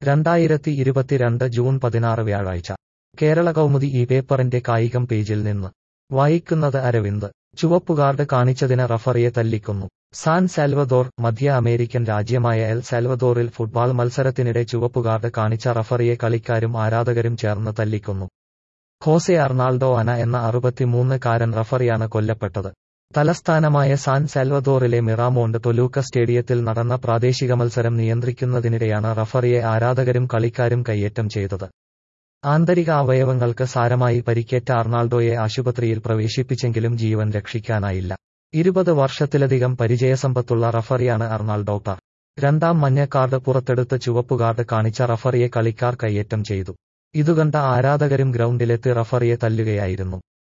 രണ്ടായിരത്തി ഇരുപത്തിരണ്ട് ജൂൺ പതിനാറ് വ്യാഴാഴ്ച കേരള കൗമുദി ഈ പേപ്പറിന്റെ കായികം പേജിൽ നിന്ന് വായിക്കുന്നത് അരവിന്ദ് ചുവപ്പുകാർഡ് കാണിച്ചതിന് റഫറിയെ തല്ലിക്കൊന്നു സാൻ സാൽവദോർ മധ്യ അമേരിക്കൻ രാജ്യമായ എൽ സാൽവദോറിൽ ഫുട്ബോൾ മത്സരത്തിനിടെ ചുവപ്പുകാർഡ് കാണിച്ച റഫറിയെ കളിക്കാരും ആരാധകരും ചേർന്ന് തല്ലിക്കൊന്നു ഹോസെ അർണാൾഡോ അന എന്ന അറുപത്തിമൂന്നുകാരൻ റഫറിയാണ് കൊല്ലപ്പെട്ടത് തലസ്ഥാനമായ സാൻ സാൽവദോറിലെ മിറാമോണ്ട് ടൊലൂക്ക സ്റ്റേഡിയത്തിൽ നടന്ന പ്രാദേശിക മത്സരം നിയന്ത്രിക്കുന്നതിനിടെയാണ് റഫറിയെ ആരാധകരും കളിക്കാരും കയ്യേറ്റം ചെയ്തത് ആന്തരിക അവയവങ്ങൾക്ക് സാരമായി പരിക്കേറ്റ അർണാൾഡോയെ ആശുപത്രിയിൽ പ്രവേശിപ്പിച്ചെങ്കിലും ജീവൻ രക്ഷിക്കാനായില്ല ഇരുപത് വർഷത്തിലധികം പരിചയസമ്പത്തുള്ള റഫറിയാണ് അർണാൾഡോ ടാർ രണ്ടാം മഞ്ഞ കാർഡ് പുറത്തെടുത്ത് ചുവപ്പ് കാർഡ് കാണിച്ച റഫറിയെ കളിക്കാർ കയ്യേറ്റം ചെയ്തു ഇതുകണ്ട ആരാധകരും ഗ്രൗണ്ടിലെത്തി റഫറിയെ തല്ലുകയായിരുന്നു